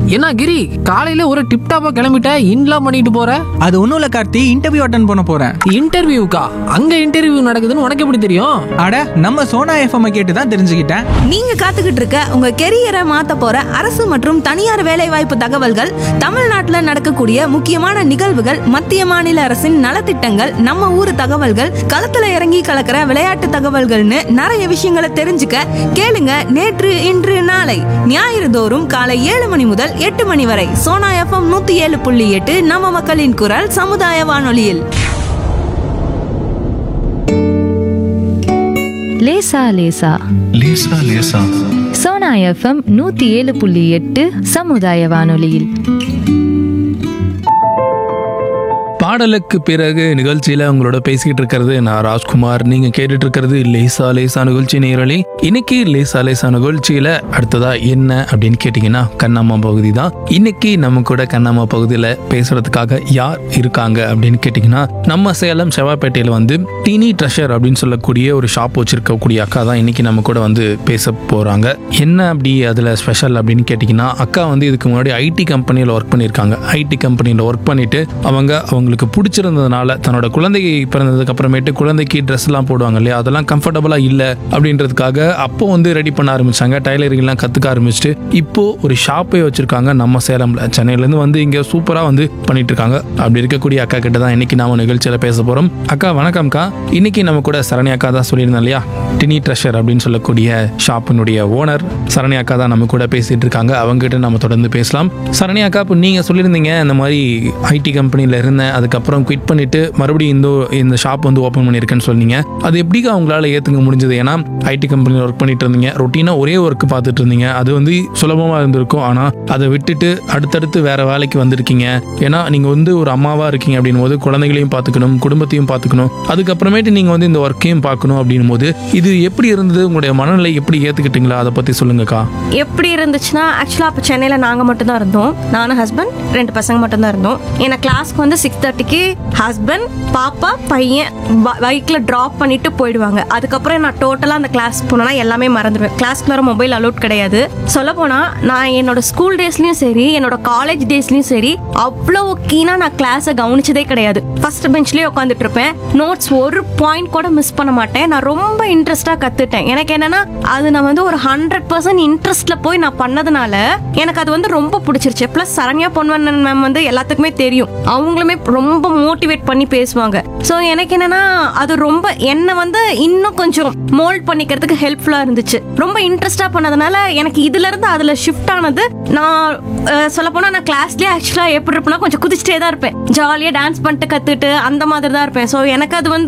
என்ன கிரி காலையில ஒரு டிப் டாப்பா கிளம்பிட்ட இன்லாம் பண்ணிட்டு போற அது ஒன்றும் இல்லை கார்த்தி இன்டர்வியூ அட்டன் பண்ண போகிறேன் இன்டர்வியூக்கா அங்க இன்டர்வியூ நடக்குதுன்னு உனக்கு எப்படி தெரியும் அட நம்ம சோனா எஃப்எம் கேட்டு தான் தெரிஞ்சுக்கிட்டேன் நீங்க காத்துக்கிட்டு இருக்க உங்க கெரியரை மாத்த போற அரசு மற்றும் தனியார் வேலைவாய்ப்பு தகவல்கள் தமிழ்நாட்டுல நடக்கக்கூடிய முக்கியமான நிகழ்வுகள் மத்திய மாநில அரசின் நலத்திட்டங்கள் நம்ம ஊர் தகவல்கள் களத்துல இறங்கி கலக்கிற விளையாட்டு தகவல்கள்னு நிறைய விஷயங்களை தெரிஞ்சுக்க கேளுங்க நேற்று இன்று நாளை ஞாயிறு தோறும் காலை ஏழு மணி முதல் எட்டு மணி வரை சோனா எஃப்எம் நூத்தி ஏழு புள்ளி எட்டு நம்ம மக்களின் குரல் சமுதாய வானொலியில் லேசா லேசா லேசா லேசா சோனா எஃப்எம் நூத்தி ஏழு புள்ளி எட்டு சமுதாய வானொலியில் பாடலுக்கு பிறகு நிகழ்ச்சியில உங்களோட பேசிக்கிட்டு இருக்கிறது நான் ராஜ்குமார் நீங்க கேட்டுட்டு இருக்கிறது லேசா லேசா நிகழ்ச்சி நேரலை இன்னைக்கு லேசா லேசா நிகழ்ச்சியில அடுத்ததா என்ன அப்படின்னு கேட்டீங்கன்னா கண்ணம்மா பகுதி தான் இன்னைக்கு நம்ம கூட கண்ணம்மா பகுதியில பேசுறதுக்காக யார் இருக்காங்க அப்படின்னு கேட்டீங்கன்னா நம்ம சேலம் செவ்வாய்ப்பேட்டையில வந்து டீனி ட்ரெஷர் அப்படின்னு சொல்லக்கூடிய ஒரு ஷாப் வச்சிருக்கக்கூடிய அக்கா தான் இன்னைக்கு நம்ம கூட வந்து பேச போறாங்க என்ன அப்படி அதுல ஸ்பெஷல் அப்படின்னு கேட்டீங்கன்னா அக்கா வந்து இதுக்கு முன்னாடி ஐடி கம்பெனியில் ஒர்க் பண்ணியிருக்காங்க ஐடி கம்பெனியில் ஒர்க் பண்ணிட்டு அவங்க அவங்களுக்கு பிடிச்சிருந்ததுனால தன்னோட குழந்தை பிறந்ததுக்கு அப்புறமேட்டு குழந்தைக்கு ட்ரெஸ் எல்லாம் போடுவாங்க இல்லையா அதெல்லாம் கம்ஃபர்டபுளா இல்லை அப்படின்றதுக்காக அப்போ வந்து ரெடி பண்ண ஆரம்பிச்சாங்க டைலரிங் எல்லாம் கத்துக்க ஆரம்பிச்சுட்டு இப்போ ஒரு ஷாப்பே வச்சிருக்காங்க நம்ம சேலம்ல சென்னையில இருந்து வந்து இங்க சூப்பரா வந்து பண்ணிட்டு இருக்காங்க அப்படி இருக்கக்கூடிய அக்கா கிட்ட தான் இன்னைக்கு நாம நிகழ்ச்சியில பேச போறோம் அக்கா வணக்கம்க்கா இன்னைக்கு நம்ம கூட சரணி அக்கா தான் சொல்லியிருந்தோம் இல்லையா டினி ட்ரெஷர் அப்படின்னு சொல்லக்கூடிய ஷாப்பினுடைய ஓனர் சரணி அக்கா தான் நம்ம கூட பேசிட்டு இருக்காங்க அவங்க கிட்ட நம்ம தொடர்ந்து பேசலாம் சரணி அக்கா இப்போ நீங்க சொல்லியிருந்தீங்க இந்த மாதிரி ஐடி கம்பெனில இருந்தேன் அதுக்கப்புறம் குவிட் பண்ணிட்டு மறுபடியும் இந்த இந்த ஷாப் வந்து ஓப்பன் பண்ணியிருக்கேன்னு சொன்னீங்க அது எப்படிக்கா உங்களால ஏத்துக்க முடிஞ்சது ஏன்னா ஐடி கம்பெனியில் ஒர்க் பண்ணிட்டு இருந்தீங்க ரொட்டீனா ஒரே ஒர்க் பார்த்துட்டு இருந்தீங்க அது வந்து சுலபமா இருந்திருக்கும் ஆனா அதை விட்டுட்டு அடுத்தடுத்து வேற வேலைக்கு வந்திருக்கீங்க ஏன்னா நீங்க வந்து ஒரு அம்மாவா இருக்கீங்க அப்படின் போது குழந்தைகளையும் பார்த்துக்கணும் குடும்பத்தையும் பார்த்துக்கணும் அதுக்கப்புறமேட்டு நீங்க வந்து இந்த ஒர்க்கையும் பார்க்கணும் அப்படின் போது இது எப்படி இருந்தது உங்களுடைய மனநிலை எப்படி ஏத்துக்கிட்டீங்களா அதை பத்தி சொல்லுங்கக்கா எப்படி இருந்துச்சுன்னா ஆக்சுவலாக அப்போ சென்னையில் நாங்கள் மட்டும்தான் இருந்தோம் நானும் ஹஸ்பண்ட் ரெண்டு பசங்க மட்டும்தான் இருந்தோம் என்னை கிளாஸ்க்கு வந்து சிக்ஸ் தேர்ட்டிக்கு ஹஸ்பண்ட் பாப்பா பையன் பைக்கில் ட்ராப் பண்ணிட்டு போயிடுவாங்க அதுக்கப்புறம் நான் டோட்டலாக அந்த கிளாஸ் போனேன்னா எல்லாமே மறந்துடுவேன் கிளாஸ்க்கு வர மொபைல் அலோட் கிடையாது சொல்லப்போனால் நான் என்னோட ஸ்கூல் டேஸ்லையும் சரி என்னோட காலேஜ் டேஸ்லையும் சரி அவ்வளோ கீனாக நான் கிளாஸை கவனிச்சதே கிடையாது ஃபர்ஸ்ட் பெஞ்ச்லேயே உட்காந்துட்டு இருப்பேன் நோட்ஸ் ஒரு பாயிண்ட் கூட மிஸ் பண்ண மாட்டேன் நான் ரொம்ப இன்ட்ரெஸ்டாக கற்றுட்டேன் எனக்கு என்னன்னா அது நான் வந்து ஒரு ஹண்ட்ரட் பர்சன்ட் இன்ட்ரெஸ்ட்ல போய் நான் பண்ணதுனால எனக்கு அது வந்து ரொம்ப பிடிச்சிருச்சு ப்ளஸ் சரண்யா பொன்வண்ணன் மேம் வந்து எல்லாத்துக்குமே தெரியும் அவங்களுமே ரொம்ப மோட்டிவேட் பண்ணி பேசுவாங்க ஸோ எனக்கு என்னன்னா அது ரொம்ப என்னை வந்து இன்னும் கொஞ்சம் மோல்ட் பண்ணிக்கிறதுக்கு ஹெல்ப்ஃபுல்லாக இருந்துச்சு ரொம்ப இன்ட்ரெஸ்டாக பண்ணதுனால எனக்கு இதுல இருந்து அதுல ஷிஃப்ட் ஆனது நான் சொல்ல போனா நான் கிளாஸ்லயே ஆக்சுவலாக எப்படி இருப்பேன்னா கொஞ்சம் குதிச்சிட்டே தான் இருப்பேன் ஜாலியாக டான்ஸ் பண்ணிட்டு கத்துட்டு அந்த மாதிரி தான் இருப்பேன் ஸோ எனக்கு அது வந்து